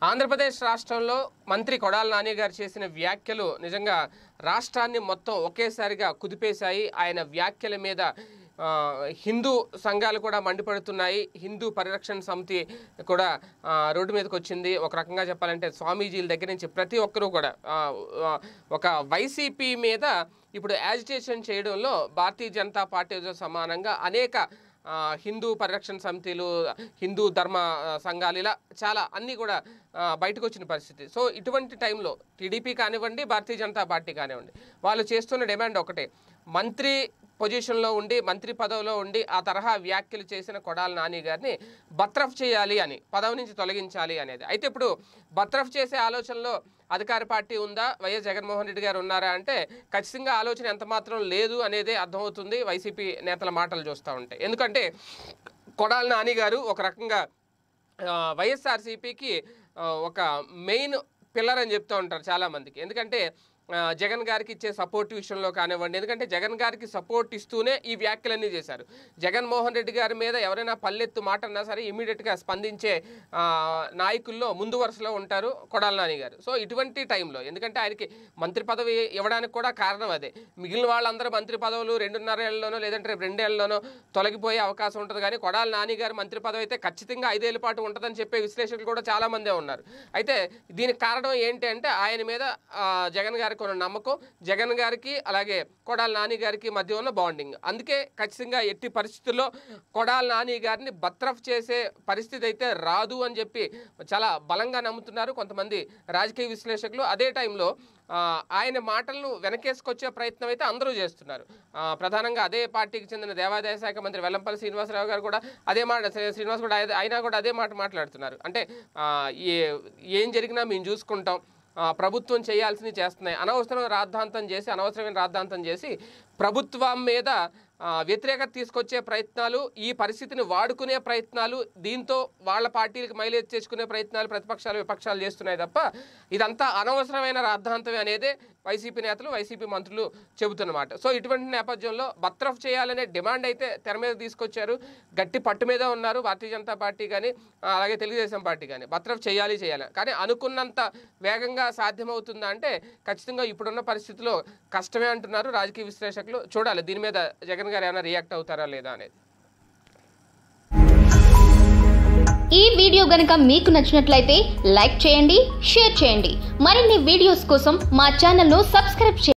ఆంధ్రప్రదేశ్ రాష్ట్రంలో మంత్రి కొడాల నాని గారు చేసిన వ్యాఖ్యలు నిజంగా రాష్ట్రాన్ని మొత్తం ఒకేసారిగా కుదిపేశాయి ఆయన వ్యాఖ్యల మీద ఆ, హిందూ సంఘాలు కూడా మండిపడుతున్నాయి హిందూ పరిరక్షణ సమితి కూడా ఆ, రోడ్డు మీదకి వచ్చింది ఒక రకంగా చెప్పాలంటే స్వామీజీల దగ్గర నుంచి ప్రతి ఒక్కరూ కూడా ఆ, ఆ, ఒక వైసీపీ మీద ఇప్పుడు యాజిటేషన్ చేయడంలో భారతీయ జనతా పార్టీతో సమానంగా అనేక ఆ, హిందూ పరిరక్షణ సమితిలు హిందూ ధర్మ ఆ, సంఘాలు ఇలా చాలా అన్నీ కూడా ఆ, బయటకు వచ్చిన పరిస్థితి సో ఇటువంటి టైంలో టీడీపీ కానివ్వండి భారతీయ జనతా పార్టీ కానివ్వండి వాళ్ళు చేస్తున్న డిమాండ్ ఒకటే మంత్రి పొజిషన్లో ఉండి మంత్రి పదవిలో ఉండి ఆ తరహా వ్యాఖ్యలు చేసిన కొడాల నాని గారిని బత్రఫ్ చేయాలి అని పదవి నుంచి తొలగించాలి అనేది అయితే ఇప్పుడు బత్రఫ్ చేసే ఆలోచనలో అధికార పార్టీ ఉందా వైఎస్ జగన్మోహన్ రెడ్డి గారు ఉన్నారా అంటే ఖచ్చితంగా ఆలోచన ఎంత మాత్రం లేదు అనేదే అర్థమవుతుంది వైసీపీ నేతల మాటలు చూస్తూ ఉంటే ఎందుకంటే కొడాల నాని గారు ఒక రకంగా ఆ, వైఎస్ఆర్సీపీకి ఆ, ఒక మెయిన్ పిల్లర్ అని చెప్తూ ఉంటారు చాలామందికి ఎందుకంటే ఆ, జగన్ గారికి ఇచ్చే సపోర్ట్ విషయంలో కానివ్వండి ఎందుకంటే జగన్ గారికి సపోర్ట్ ఇస్తూనే ఈ వ్యాఖ్యలన్నీ చేశారు జగన్మోహన్ రెడ్డి గారి మీద ఎవరైనా పల్లెత్తు మాట అన్నా సరే ఇమీడియట్గా స్పందించే ఆ, నాయకుల్లో ముందు వరుసలో ఉంటారు కొడాల నాని గారు సో ఇటువంటి టైంలో ఎందుకంటే ఆయనకి మంత్రి పదవి ఇవ్వడానికి కూడా కారణం అదే మిగిలిన వాళ్ళందరూ మంత్రి పదవులు రెండున్నర ఏళ్ళలోనో లేదంటే రేపు రెండేళ్లలోనో తొలగిపోయే అవకాశం ఉంటుంది కానీ కొడాల నాని గారు మంత్రి పదవి అయితే ఖచ్చితంగా ఐదేళ్ల పాటు ఉంటుందని చెప్పే విశ్లేషకులు కూడా చాలా మందే ఉన్నారు అయితే దీనికి కారణం ఏంటి అంటే ఆయన మీద ఆ, జగన్ గారికి ఉన్న నమ్మకం జగన్ గారికి అలాగే కొడాల నాని గారికి మధ్య ఉన్న బాండింగ్ అందుకే ఖచ్చితంగా ఎట్టి పరిస్థితుల్లో కొడాల నాని గారిని బత్రఫ్ చేసే పరిస్థితి అయితే రాదు అని చెప్పి చాలా బలంగా నమ్ముతున్నారు కొంతమంది రాజకీయ విశ్లేషకులు అదే టైంలో ఆ, ఆయన మాటలను వెనకేసుకొచ్చే ప్రయత్నం అయితే అందరూ చేస్తున్నారు ఆ, ప్రధానంగా అదే పార్టీకి చెందిన దేవాదాయ శాఖ మంత్రి వెల్లంపల్లి శ్రీనివాసరావు గారు కూడా అదే మాట శ్రీ- శ్రీనివాస్ కూడా ఆయన- ఆయన కూడా అదే మాట మాట్లాడుతున్నారు అంటే ఆ, ఏ ఏం జరిగినా మేము చూసుకుంటాం ఆ, ప్రభుత్వం చేయాల్సింది చేస్తున్నాయి అనవసరమైన రాద్ధాంతం చేసి అనవసరమైన రాద్ధాంతం చేసి ప్రభుత్వం మీద ఆ, వ్యతిరేకత తీసుకొచ్చే ప్రయత్నాలు ఈ పరిస్థితిని వాడుకునే ప్రయత్నాలు దీంతో వాళ్ళ పార్టీలకు మైలేజ్ తెచ్చుకునే ప్రయత్నాలు ప్రతిపక్షాలు విపక్షాలు చేస్తున్నాయి తప్ప ఇదంతా అనవసరమైన రాద్ధాంతమే అనేదే వైసీపీ నేతలు వైసీపీ మంత్రులు చెబుతున్నమాట సో ఇటువంటి నేపథ్యంలో బత్రఫ్ చేయాలనే డిమాండ్ అయితే తెర మీద తీసుకొచ్చారు గట్టి పట్టు మీద ఉన్నారు భారతీయ జనతా పార్టీ కానీ ఆ, అలాగే తెలుగుదేశం పార్టీ కానీ బత్రఫ్ చేయాలి చేయాలి కానీ అనుకున్నంత వేగంగా సాధ్యమవుతుందా అంటే ఖచ్చితంగా ఇప్పుడున్న పరిస్థితిలో కష్టమే అంటున్నారు రాజకీయ విశ్లేషకులు చూడాలి దీని మీద జగన్ గారు ఏమైనా రియాక్ట్ అవుతారా లేదా అనేది ఈ వీడియో గనుక మీకు నచ్చినట్లయితే లైక్ చేయండి షేర్ చేయండి మరిన్ని వీడియోస్ కోసం మా ఛానల్ను సబ్స్క్రైబ్ చేయండి